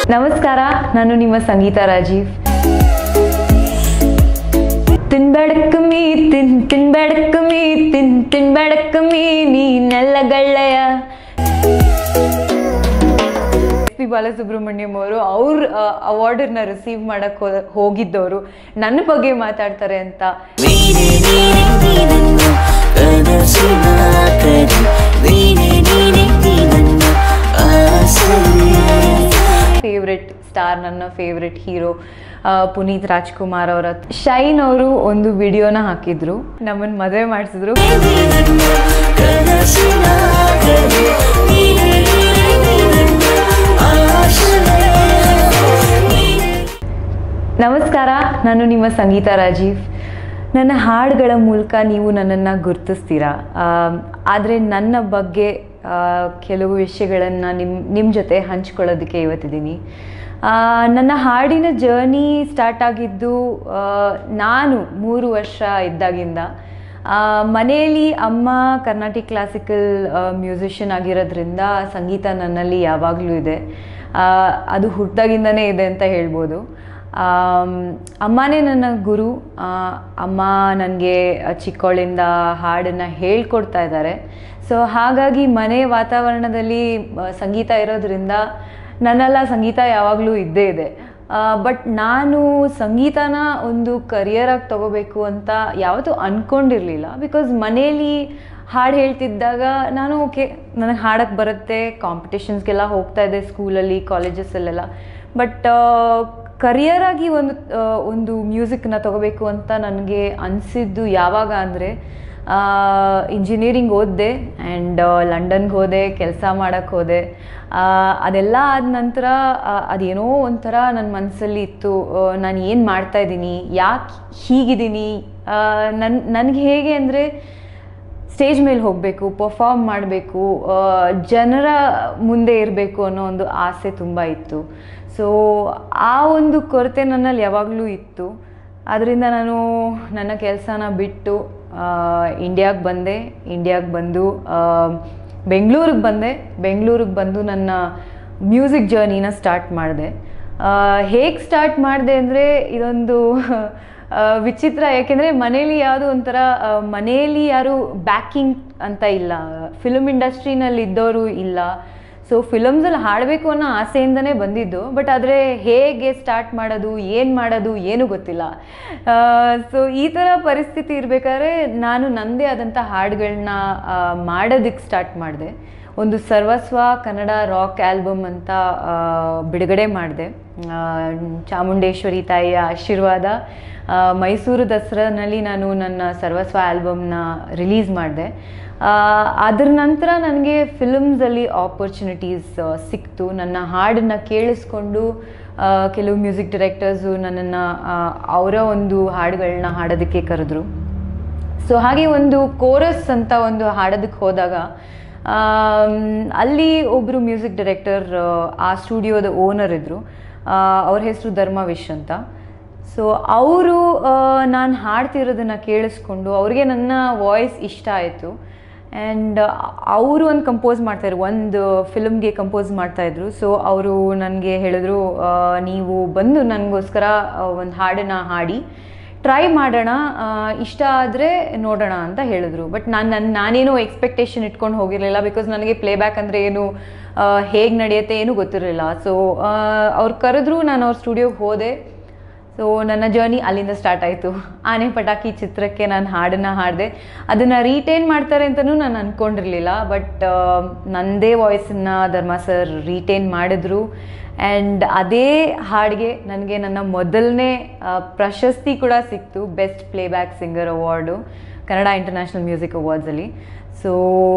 ನಮಸ್ಕಾರ ನಾನು ನಿಮ್ಮ ಸಂಗೀತ ರಾಜೀವ್ ತಿನ್ಬೇಡಕ್ಕಮಿ ತಿನ್ ತಿನ್ಬೇಡಕ್ಕಮಿ ತಿನ್ ತಿನ್ಬೇಡಕ್ಕಮಿ ನೀನೆಲ್ಲಗಳ್ಳೆಯ ಎಸ್ ಪಿ ಬಾಲಸುಬ್ರಹ್ಮಣ್ಯಂ ಅವರು ಅವ್ರ ಅವಾರ್ಡನ್ನ ರಿಸೀವ್ ಮಾಡಕ್ ಹೋದ- ಹೋಗಿದ್ದವರು ನನ್ನ ಬಗ್ಗೆ ಮಾತಾಡ್ತಾರೆ ಅಂತ ನೀನೆ ನೀನೆ ನೀನನ್ನ ಕನಸಿನ ಕರಿ ನೀನೆ ನೀನೆ ನೀನನ್ನ ಆಸರೆ ಫೇವ್ರೆಟ್ ಸ್ಟಾರ್ ನನ್ನ ಫೇವ್ರೆಟ್ ಹೀರೋ ಪುನೀತ್ ರಾಜ್ಕುಮಾರ್ ಅವರ ಶೈನ್ ಅವರು ಒಂದು ವಿಡಿಯೋನ ಹಾಕಿದ್ರು ನಮ್ಮನ್ನು ಮದುವೆ ಮಾಡಿಸಿದ್ರು ಕನಸಿನ ಕರಿ ನೀನೆ ನೀನೆ ನೀನನ್ನ ಆಸರೆ ನೀನೆ ನಮಸ್ಕಾರ ನಾನು ನಿಮ್ಮ ಸಂಗೀತ ರಾಜೀವ್ ನನ್ನ ಹಾಡುಗಳ ಮೂಲಕ ನೀವು ನನ್ನನ್ನು ಗುರ್ತಿಸ್ತೀರಾ ಆದರೆ ನನ್ನ ಬಗ್ಗೆ ಆ, ಕೆಲವು ವಿಷಯಗಳನ್ನು ನಿಮ್ಮ ನಿಮ್ಮ ಜೊತೆ ಹಂಚ್ಕೊಳ್ಳೋದಕ್ಕೆ ಇವತ್ತಿದ್ದೀನಿ ಆ, ನನ್ನ ಹಾಡಿನ ಜರ್ನಿ ಸ್ಟಾರ್ಟ್ ಆಗಿದ್ದು ಆ, ನಾನು ಮೂರು ವರ್ಷ ಇದ್ದಾಗಿಂದ ಆ, ಮನೆಯಲ್ಲಿ ಅಮ್ಮ ಕರ್ನಾಟಿಕ್ ಕ್ಲಾಸಿಕಲ್ ಮ್ಯೂಸಿಷಿಯನ್ ಆಗಿರೋದ್ರಿಂದ ಸಂಗೀತ ನನ್ನಲ್ಲಿ ಯಾವಾಗಲೂ ಇದೆ ಆ, ಅದು ಹುಟ್ಟಿದಾಗಿಂದನೇ ಇದೆ ಅಂತ ಹೇಳ್ಬೋದು ಆಮ್, ಅಮ್ಮನೇ ನನ್ನ ಗುರು ಆ, ಅಮ್ಮ ನನಗೆ ಚಿಕ್ಕವಳಿಂದ ಹಾಡನ್ನು ಹೇಳ್ಕೊಡ್ತಾ ಇದ್ದಾರೆ ಸೊ ಹಾಗಾಗಿ ಮನೆ ವಾತಾವರಣದಲ್ಲಿ ಆ, ಸಂಗೀತ ಇರೋದ್ರಿಂದ ನನ್ನೆಲ್ಲ ಸಂಗೀತ ಯಾವಾಗಲೂ ಇದ್ದೇ ಇದೆ ಬಟ್ ನಾನು ಸಂಗೀತನ ಒಂದು ಕರಿಯರಾಗಿ ತಗೋಬೇಕು ಅಂತ ಯಾವತ್ತೂ ಅಂದ್ಕೊಂಡಿರಲಿಲ್ಲ ಬಿಕಾಸ್ ಮನೇಲಿ ಹಾಡು ಹೇಳ್ತಿದ್ದಾಗ ನಾನು ಓಕೆ ನನಗೆ ಹಾಡಕ್ಕೆ ಬರುತ್ತೆ ಕಾಂಪಿಟೇಷನ್ಸ್ಗೆಲ್ಲ ಹೋಗ್ತಾ ಇದ್ದೆ ಸ್ಕೂಲಲ್ಲಿ ಕಾಲೇಜಸ್ಸಲ್ಲೆಲ್ಲ ಬಟ್ ಕರಿಯರಾಗಿ ಒಂದು ಆ, ಒಂದು ಮ್ಯೂಸಿಕ್ನ ತಗೋಬೇಕು ಅಂತ ನನಗೆ ಅನಿಸಿದ್ದು ಯಾವಾಗ ಅಂದರೆ ಇಂಜಿನಿಯರಿಂಗ್ ಓದಿದೆ ಆ್ಯಂಡ್ ಲಂಡನ್ಗೆ ಹೋದೆ ಕೆಲಸ ಮಾಡೋಕ್ಕೆ ಹೋದೆ ಆ, ಅದೆಲ್ಲ ಆದ ನಂತರ ಆ, ಅದೇನೋ ಒಂಥರ ನನ್ನ ಮನಸ್ಸಲ್ಲಿ ಇತ್ತು ನಾನು ಏನು ಮಾಡ್ತಾಯಿದ್ದೀನಿ ಯಾಕೆ ಹೀಗಿದ್ದೀನಿ ನನ್ನ ನನಗೆ ಹೇಗೆ ಅಂದರೆ ಸ್ಟೇಜ್ ಮೇಲೆ ಹೋಗಬೇಕು ಪರ್ಫಾರ್ಮ್ ಮಾಡಬೇಕು ಜನರ ಮುಂದೆ ಇರಬೇಕು ಅನ್ನೋ ಒಂದು ಆಸೆ ತುಂಬ ಇತ್ತು ಸೊ ಆ ಒಂದು ಕೊರತೆ ನನ್ನಲ್ಲಿ ಯಾವಾಗಲೂ ಇತ್ತು ಅದರಿಂದ ನಾನು ನನ್ನ ಕೆಲಸನ ಬಿಟ್ಟು ಇಂಡಿಯಾಗೆ ಬಂದೆ ಇಂಡಿಯಾಗೆ ಬಂದು ಬೆಂಗಳೂರಿಗೆ ಬಂದೆ ಬೆಂಗಳೂರಿಗೆ ಬಂದು ನನ್ನ ಮ್ಯೂಸಿಕ್ ಜರ್ನಿನ ಸ್ಟಾರ್ಟ್ ಮಾಡಿದೆ ಹೇಗೆ ಸ್ಟಾರ್ಟ್ ಮಾಡಿದೆ ಅಂದರೆ ಇದೊಂದು ಆ, ವಿಚಿತ್ರ ಯಾಕೆಂದರೆ ಮನೇಲಿ ಯಾವುದು ಒಂಥರ ಆ, ಮನೆಯಲ್ಲಿ ಯಾರು ಬ್ಯಾಕಿಂಗ್ ಅಂತ ಇಲ್ಲ ಫಿಲ್ಮ್ ಇಂಡಸ್ಟ್ರಿನಲ್ಲಿ ಇದ್ದವರು ಇಲ್ಲ ಸೊ ಫಿಲಮ್ಸಲ್ಲಿ ಹಾಡಬೇಕು ಅನ್ನೋ ಆಸೆಯಿಂದನೇ ಬಂದಿದ್ದು ಬಟ್ ಆದರೆ ಹೇಗೆ ಸ್ಟಾರ್ಟ್ ಮಾಡೋದು ಏನು ಮಾಡೋದು ಏನೂ ಗೊತ್ತಿಲ್ಲ ಸೊ ಈ ಥರ ಪರಿಸ್ಥಿತಿ ಇರಬೇಕಾದ್ರೆ ನಾನು ನನ್ನದೇ ಆದಂಥ ಹಾಡುಗಳನ್ನ ಮಾಡೋದಕ್ಕೆ ಸ್ಟಾರ್ಟ್ ಮಾಡಿದೆ ಒಂದು ಸರ್ವಸ್ವ ಕನ್ನಡ ರಾಕ್ ಆಲ್ಬಮ್ ಅಂತ ಆ, ಬಿಡುಗಡೆ ಮಾಡಿದೆ ಚಾಮುಂಡೇಶ್ವರಿ ತಾಯಿಯ ಆಶೀರ್ವಾದ ಆ, ಮೈಸೂರು ದಸರಾನಲ್ಲಿ ನಾನು ನನ್ನ ಸರ್ವಸ್ವ ಆಲ್ಬಮ್ನ ರಿಲೀಸ್ ಮಾಡಿದೆ ಅದ್ರ ನಂತರ ನನಗೆ ಫಿಲ್ಮ್ಸಲ್ಲಿ ಆಪರ್ಚುನಿಟೀಸ್ ಸಿಕ್ತು ನನ್ನ ಹಾಡನ್ನು ಕೇಳಿಸ್ಕೊಂಡು ಆ, ಕೆಲವು ಮ್ಯೂಸಿಕ್ ಡೈರೆಕ್ಟರ್ಸು ನನ್ನನ್ನು ಅವರ ಒಂದು ಹಾಡುಗಳನ್ನ ಹಾಡೋದಕ್ಕೆ ಕರೆದ್ರು ಸೊ ಹಾಗೆ ಒಂದು ಕೋರಸ್ ಅಂತ ಒಂದು ಹಾಡೋದಕ್ಕೆ ಹೋದಾಗ ಆಮ್, ಅಲ್ಲಿ ಒಬ್ಬರು ಮ್ಯೂಸಿಕ್ ಡೈರೆಕ್ಟರ್ ಆ ಸ್ಟುಡಿಯೋದ ಓನರ್ ಇದ್ದರು ಅವ್ರ ಹೆಸರು ಧರ್ಮವಿಶ್ ಅಂತ ಸೊ ಅವರು ನಾನು ಹಾಡ್ತಿರೋದನ್ನು ಕೇಳಿಸ್ಕೊಂಡು ಅವ್ರಿಗೆ ನನ್ನ ವಾಯ್ಸ್ ಇಷ್ಟ ಆಯಿತು ಆ್ಯಂಡ್ ಅವರು ಒಂದು ಕಂಪೋಸ್ ಮಾಡ್ತಾಯಿದ್ರು ಒಂದು ಫಿಲ್ಮ್ಗೆ ಕಂಪೋಸ್ ಮಾಡ್ತಾಯಿದ್ರು ಸೊ ಅವರು ನನಗೆ ಹೇಳಿದ್ರು ಆ, ನೀವು ಬಂದು ನನಗೋಸ್ಕರ ಒಂದು ಹಾಡನ್ನು ಹಾಡಿ ಟ್ರೈ ಮಾಡೋಣ ಆ, ಇಷ್ಟ ಆದರೆ ನೋಡೋಣ ಅಂತ ಹೇಳಿದ್ರು ಬಟ್ ನಾನು ನನ್ನ ನಾನೇನು ಎಕ್ಸ್ಪೆಕ್ಟೇಷನ್ ಇಟ್ಕೊಂಡು ಹೋಗಿರಲಿಲ್ಲ ಬಿಕಾಸ್ ನನಗೆ ಪ್ಲೇಬ್ಯಾಕ್ ಅಂದರೆ ಏನು ಹೇಗೆ ನಡೆಯುತ್ತೆ ಏನೂ ಗೊತ್ತಿರಲಿಲ್ಲ ಸೊ ಅವ್ರು ಕರೆದ್ರು ನಾನು ಅವ್ರ ಸ್ಟುಡಿಯೋಗೆ ಹೋದೆ ಸೊ ನನ್ನ ಜರ್ನಿ ಅಲ್ಲಿಂದ ಸ್ಟಾರ್ಟ್ ಆಯಿತು ಆನೆ ಪಟಾಕಿ ಚಿತ್ರಕ್ಕೆ ನಾನು ಹಾಡನ್ನು ಹಾಡಿದೆ ಅದನ್ನು ರೀಟೈನ್ ಮಾಡ್ತಾರೆ ಅಂತಲೂ ನಾನು ಅಂದ್ಕೊಂಡಿರಲಿಲ್ಲ ಬಟ್ ನನ್ನದೇ ವಾಯ್ಸನ್ನು ಧರ್ಮ ಸರ್ ರೀಟೈನ್ ಮಾಡಿದ್ರು ಆ್ಯಂಡ್ ಅದೇ ಹಾಡಿಗೆ ನನಗೆ ನನ್ನ ಮೊದಲನೇ ಆ, ಪ್ರಶಸ್ತಿ ಕೂಡ ಸಿಕ್ತು best playback singer award Kannada international music ಅವಾರ್ಡ್ಸಲ್ಲಿ ಸೊ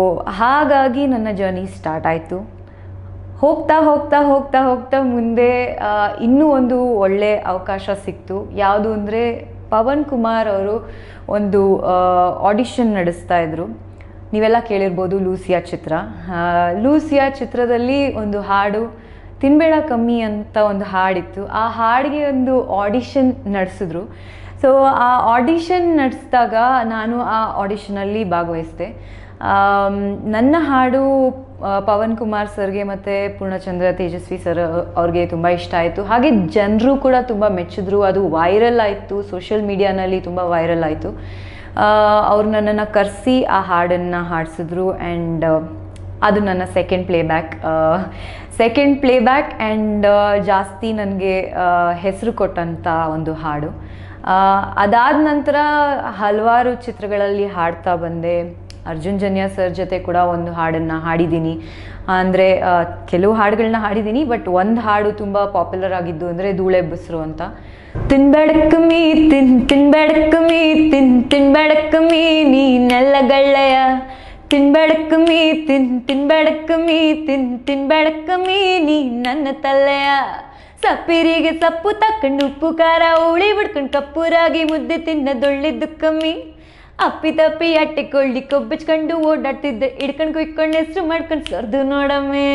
ಹಾಗಾಗಿ ನನ್ನ ಜರ್ನಿ ಸ್ಟಾರ್ಟ್ ಆಯಿತು ಹೋಗ್ತಾ ಹೋಗ್ತಾ ಹೋಗ್ತಾ ಹೋಗ್ತಾ ಮುಂದೆ ಆ, ಇನ್ನೂ ಒಂದು ಒಳ್ಳೆ ಅವಕಾಶ ಸಿಕ್ತು ಯಾವುದು ಅಂದರೆ ಪವನ್ ಕುಮಾರ್ ಅವರು ಒಂದು ಆಡಿಷನ್ ನಡೆಸ್ತಾ ಇದ್ರು ನೀವೆಲ್ಲ ಕೇಳಿರ್ಬೋದು ಲೂಸಿಯಾ ಚಿತ್ರ ಆ, ಲೂಸಿಯಾ ಚಿತ್ರದಲ್ಲಿ ಒಂದು ಹಾಡು ತಿನ್ಬೇಡ ಕಮ್ಮಿ ಅಂತ ಒಂದು ಹಾಡಿತ್ತು ಆ ಹಾಡಿಗೆ ಒಂದು ಆಡಿಷನ್ ನಡೆಸಿದ್ರು ಸೊ ಆ ಆಡಿಷನ್ ನಡೆಸಿದಾಗ ನಾನು ಆ ಆಡಿಷನಲ್ಲಿ ಭಾಗವಹಿಸಿದೆ ಆಮ್, ನನ್ನ ಹಾಡು ಆ, ಪವನ್ ಕುಮಾರ್ ಸರ್ಗೆ ಮತ್ತು ಪೂರ್ಣಚಂದ್ರ ತೇಜಸ್ವಿ ಸರ್ ಅವ್ರಿಗೆ ತುಂಬ ಇಷ್ಟ ಆಯಿತು ಹಾಗೆ ಜನರು ಕೂಡ ತುಂಬ ಮೆಚ್ಚಿದ್ರು ಅದು ವೈರಲ್ ಆಯಿತು ಸೋಷಿಯಲ್ ಮೀಡಿಯಾನಲ್ಲಿ ತುಂಬ ವೈರಲ್ ಆಯಿತು ಅವ್ರು ನನ್ನನ್ನು ಕರೆಸಿ ಆ ಹಾಡನ್ನು ಹಾಡಿಸಿದ್ರು ಆ್ಯಂಡ್ ಅದು ನನ್ನ second playback second playback and ಜಾಸ್ತಿ ನನಗೆ ಹೆಸರು ಕೊಟ್ಟಂಥ ಒಂದು ಹಾಡು ಅದಾದ ನಂತರ ಹಲವಾರು ಚಿತ್ರಗಳಲ್ಲಿ ಹಾಡ್ತಾ ಬಂದೆ ಅರ್ಜುನ್ ಜನ್ಯ ಸರ್ ಜೊತೆ ಕೂಡ ಒಂದು ಹಾಡನ್ನು ಹಾಡಿದ್ದೀನಿ ಅಂದರೆ ಕೆಲವು ಹಾಡುಗಳನ್ನ ಹಾಡಿದ್ದೀನಿ ಬಟ್ ಒಂದು ಹಾಡು ತುಂಬ ಪಾಪ್ಯುಲರ್ ಆಗಿದ್ದು ಅಂದರೆ ಧೂಳೆ ಬಸ್ರು ಅಂತ ತಿನ್ಬೇಡಕ್ಕಮಿ ತಿನ್ ತಿನ್ಬೇಡಕ್ಕಮಿ ತಿನ್ ತಿನ್ಬೇಡಕ್ಕಮಿ ನೀನೆಲ್ಲಗಳ್ಳೆಯ ತಿನ್ಬೇಡಕ್ಕಮಿ ತಿನ್ ತಿನ್ಬೇಡಕ್ಕಮಿ ತಿನ್ ತಿನ್ಬೇಡಕ್ಕಮಿ ನೀ ನನ್ನ ತಲ್ಲೆಯ ಸಪ್ಪಿರಿಗೆ ಸಪ್ಪು ತಕ್ಕಂಡು ಉಪ್ಪು ಖಾರ ಉಳಿ ಬಿಡ್ಕೊಂಡು ಕಪ್ಪುರಾಗಿ ಮುದ್ದೆ ತಿನ್ನದೊಳ್ಳಿದ್ದು ಕಮ್ಮಿ ಅಪ್ಪಿ ತಪ್ಪಿ ಅಟ್ಟೆ ಕೊಳ್ಳಿ ಕೊಬ್ಬಿಚ್ಕೊಂಡು ಓಡಾಡ್ತಿದ್ದೆ ಹಿಡ್ಕೊಂಡು ಕುಯ್ಕೊಂಡು ಹೆಸರು ಮಾಡ್ಕೊಂಡು ಸರ್ದು ನೋಡಮ್ಮೆ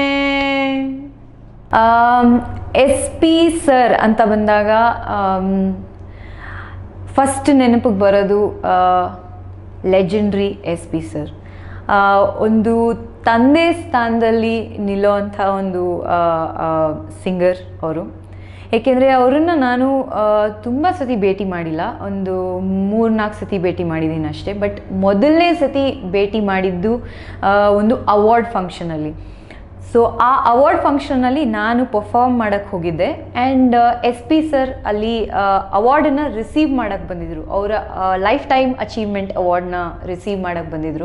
ಎಸ್ ಪಿ ಸರ್ ಅಂತ ಬಂದಾಗ ಫಸ್ಟ್ ನೆನಪಿಗೆ ಬರೋದು ಲೆಜೆಂಡ್ರಿ ಎಸ್ ಪಿ ಸರ್ ಒಂದು ತಂದೆ ಸ್ಥಾನದಲ್ಲಿ ನಿಲ್ಲೋವಂಥ ಒಂದು ಸಿಂಗರ್ ಅವರು ಏಕೆಂದರೆ ಅವರನ್ನು ನಾನು ತುಂಬ ಸತಿ ಭೇಟಿ ಮಾಡಿಲ್ಲ ಒಂದು ಮೂರು ನಾಲ್ಕು ಸತಿ ಭೇಟಿ ಮಾಡಿದ್ದೀನಿ ಅಷ್ಟೇ ಬಟ್ ಮೊದಲನೇ ಸತಿ ಭೇಟಿ ಮಾಡಿದ್ದು ಆ, ಒಂದು ಅವಾರ್ಡ್ ಫಂಕ್ಷನಲ್ಲಿ ಸೊ ಆ ಅವಾರ್ಡ್ ಫಂಕ್ಷನಲ್ಲಿ ನಾನು ಪರ್ಫಾರ್ಮ್ ಮಾಡೋಕ್ಕೆ ಹೋಗಿದ್ದೆ ಆ್ಯಂಡ್ ಎಸ್ ಪಿ ಸರ್ ಅಲ್ಲಿ ಅವಾರ್ಡನ್ನು ರಿಸೀವ್ ಮಾಡೋಕ್ಕೆ ಬಂದಿದ್ದರು ಅವರ ಲೈಫ್ ಟೈಮ್ ಅಚೀವ್ಮೆಂಟ್ ಅವಾರ್ಡ್ನ ರಿಸೀವ್ ಮಾಡೋಕ್ಕೆ ಬಂದಿದ್ದರು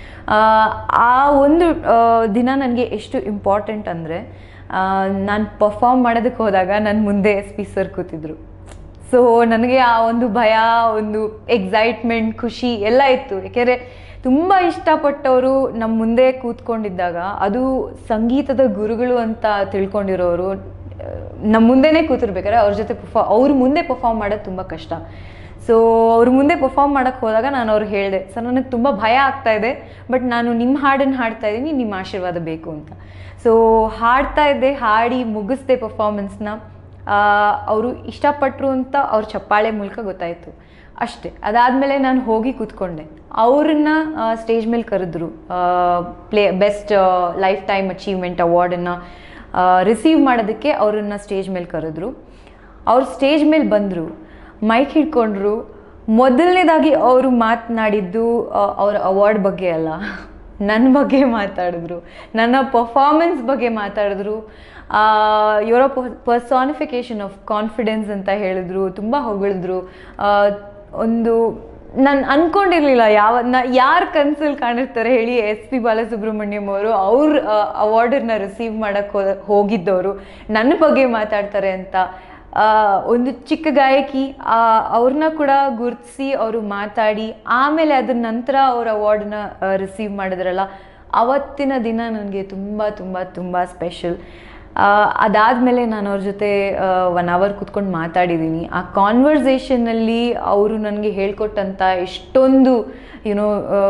ಆ ಒಂದು ಆ, ದಿನ ನನಗೆ ಎಷ್ಟು ಇಂಪಾರ್ಟೆಂಟ್ ಅಂದರೆ ನಾನು ಪರ್ಫಾರ್ಮ್ ಮಾಡೋದಕ್ಕೆ ಹೋದಾಗ ನನ್ನ ಮುಂದೆ ಎಸ್ ಪಿ ಸರ್ ಕೂತಿದ್ರು ಸೊ ನನಗೆ ಆ ಒಂದು ಭಯ ಒಂದು ಎಕ್ಸೈಟ್ಮೆಂಟ್ ಖುಷಿ ಎಲ್ಲ ಇತ್ತು ಯಾಕೆಂದರೆ ತುಂಬ ಇಷ್ಟಪಟ್ಟವರು ನಮ್ಮ ಮುಂದೆ ಕೂತ್ಕೊಂಡಿದ್ದಾಗ ಅದು ಸಂಗೀತದ ಗುರುಗಳು ಅಂತ ತಿಳ್ಕೊಂಡಿರೋರು ನಮ್ಮ ಮುಂದೆನೇ ಕೂತಿರ್ಬೇಕಾದ್ರೆ ಅವ್ರ ಜೊತೆ ಪರ್ಫಾ ಅವ್ರ ಮುಂದೆ ಪರ್ಫಾರ್ಮ್ ಮಾಡೋದು ತುಂಬ ಕಷ್ಟ ಸೊ ಅವ್ರ ಮುಂದೆ ಪರ್ಫಾರ್ಮ್ ಮಾಡೋಕ್ಕೆ ಹೋದಾಗ ನಾನು ಅವ್ರಿಗೆ ಹೇಳಿದೆ ಸರ್ ನನಗೆ ತುಂಬ ಭಯ ಆಗ್ತಾ ಇದೆ ಬಟ್ ನಾನು ನಿಮ್ಮ ಹಾಡನ್ನು ಹಾಡ್ತಾ ಇದ್ದೀನಿ ನಿಮ್ಮ ಆಶೀರ್ವಾದ ಬೇಕು ಅಂತ ಸೊ ಹಾಡ್ತಾ ಇದ್ದೆ ಹಾಡಿ ಮುಗಿಸ್ದೆ ಪರ್ಫಾರ್ಮೆನ್ಸ್ನ ಅವರು ಇಷ್ಟಪಟ್ಟರು ಅಂತ ಅವ್ರ ಚಪ್ಪಾಳೆ ಮೂಲಕ ಗೊತ್ತಾಯಿತು ಅಷ್ಟೇ ಅದಾದಮೇಲೆ ನಾನು ಹೋಗಿ ಕೂತ್ಕೊಂಡೆ ಅವ್ರನ್ನ ಸ್ಟೇಜ್ ಮೇಲೆ ಕರೆದ್ರು play best life time achievement ಅವಾರ್ಡನ್ನು ರಿಸೀವ್ ಮಾಡೋದಕ್ಕೆ ಅವರನ್ನು ಸ್ಟೇಜ್ ಮೇಲೆ ಕರೆದ್ರು ಅವ್ರು ಸ್ಟೇಜ್ ಮೇಲೆ ಬಂದರು ಮೈಕ್ ಹಿಡ್ಕೊಂಡ್ರು ಮೊದಲನೇದಾಗಿ ಅವರು ಮಾತನಾಡಿದ್ದು ಅವರ ಅವಾರ್ಡ್ ಬಗ್ಗೆ ಅಲ್ಲ ನನ್ನ ಬಗ್ಗೆ ಮಾತಾಡಿದ್ರು ನನ್ನ ಪರ್ಫಾರ್ಮೆನ್ಸ್ ಬಗ್ಗೆ ಮಾತಾಡಿದ್ರು ಇವರ ಪರ್ಸಾನಿಫಿಕೇಶನ್ ಆಫ್ ಕಾನ್ಫಿಡೆನ್ಸ್ ಅಂತ ಹೇಳಿದ್ರು ತುಂಬ ಹೊಗಳಿದ್ರು ಆ, ಒಂದು ನಾನು ಅನ್ಕೊಂಡಿರ್ಲಿಲ್ಲ ಯಾವ ನಾ ಯಾರು ಕನ್ಸಲ್ಲಿ ಕಾಣಿರ್ತಾರೆ ಹೇಳಿ ಎಸ್ ಪಿ ಬಾಲಸುಬ್ರಹ್ಮಣ್ಯಂ ಅವರು ಅವ್ರ ಅವಾರ್ಡನ್ನ ರಿಸೀವ್ ಮಾಡೋಕ್ಕೆ ಹೋದ ಹೋಗಿದ್ದವರು ನನ್ನ ಬಗ್ಗೆ ಮಾತಾಡ್ತಾರೆ ಅಂತ ಆ, ಒಂದು ಚಿಕ್ಕ ಗಾಯಕಿ ಅವ್ರನ್ನ ಕೂಡ ಗುರುತಿಸಿ ಅವರು ಮಾತಾಡಿ ಆಮೇಲೆ ಅದ್ರ ನಂತರ ಅವ್ರ ಅವಾರ್ಡನ್ನ ರಿಸೀವ್ ಮಾಡಿದ್ರಲ್ಲ ಅವತ್ತಿನ ದಿನ ನನಗೆ ತುಂಬ ತುಂಬ ತುಂಬ ಸ್ಪೆಷಲ್ ಅದಾದಮೇಲೆ ನಾನು ಅವ್ರ ಜೊತೆ ಒನ್ ಅವರ್ ಕೂತ್ಕೊಂಡು ಮಾತಾಡಿದ್ದೀನಿ ಆ ಕಾನ್ವರ್ಸೇಷನ್ನಲ್ಲಿ ಅವರು ನನಗೆ ಹೇಳ್ಕೊಟ್ಟಂಥ ಎಷ್ಟೊಂದು ಯುನೋ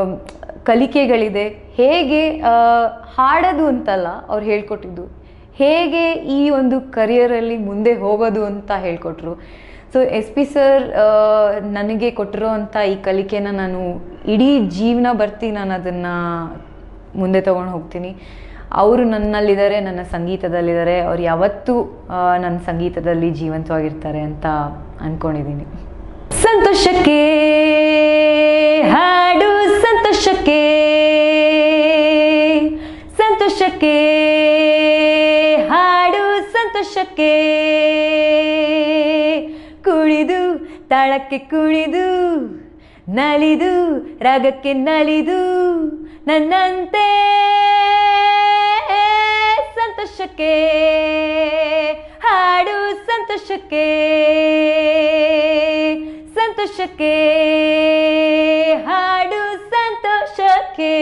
ಕಲಿಕೆಗಳಿದೆ ಹೇಗೆ ಆ, ಹಾಡೋದು ಅಂತಲ್ಲ ಅವ್ರು ಹೇಳ್ಕೊಟ್ಟಿದ್ದು ಹೇಗೆ ಈ ಒಂದು ಕರಿಯರಲ್ಲಿ ಮುಂದೆ ಹೋಗೋದು ಅಂತ ಹೇಳ್ಕೊಟ್ರು ಸೊ ಎಸ್ ಪಿ ಸರ್ ನನಗೆ ಕೊಟ್ಟಿರೋ ಅಂಥ ಈ ಕಲಿಕೆನ ನಾನು ಇಡೀ ಜೀವನ ಬರ್ತಿ ನಾನು ಅದನ್ನು ಮುಂದೆ ತೊಗೊಂಡು ಹೋಗ್ತೀನಿ ಅವರು ನನ್ನಲ್ಲಿದ್ದಾರೆ ನನ್ನ ಸಂಗೀತದಲ್ಲಿದ್ದಾರೆ ಅವ್ರು ಯಾವತ್ತೂ ಆ, ನನ್ನ ಸಂಗೀತದಲ್ಲಿ ಜೀವಂತವಾಗಿರ್ತಾರೆ ಅಂತ ಅಂದ್ಕೊಂಡಿದ್ದೀನಿ ಸಂತೋಷಕ್ಕೆ ಹಾಡು ಸಂತೋಷಕ್ಕೆ ಸಂತೋಷಕ್ಕೆ ಹಾಡು ಸಂತೋಷಕ್ಕೆ ಕುಣಿದು ತಾಳಕ್ಕೆ ಕುಣಿದು ನಲಿದು ರಾಗಕ್ಕೆ ನಲಿದು ನನ್ನಂತೆ ಸಂತೋಷಕ್ಕೆ ಹಾಡು ಸಂತೋಷಕ್ಕೆ ಸಂತೋಷಕ್ಕೆ ಹಾಡು ಸಂತೋಷಕ್ಕೆ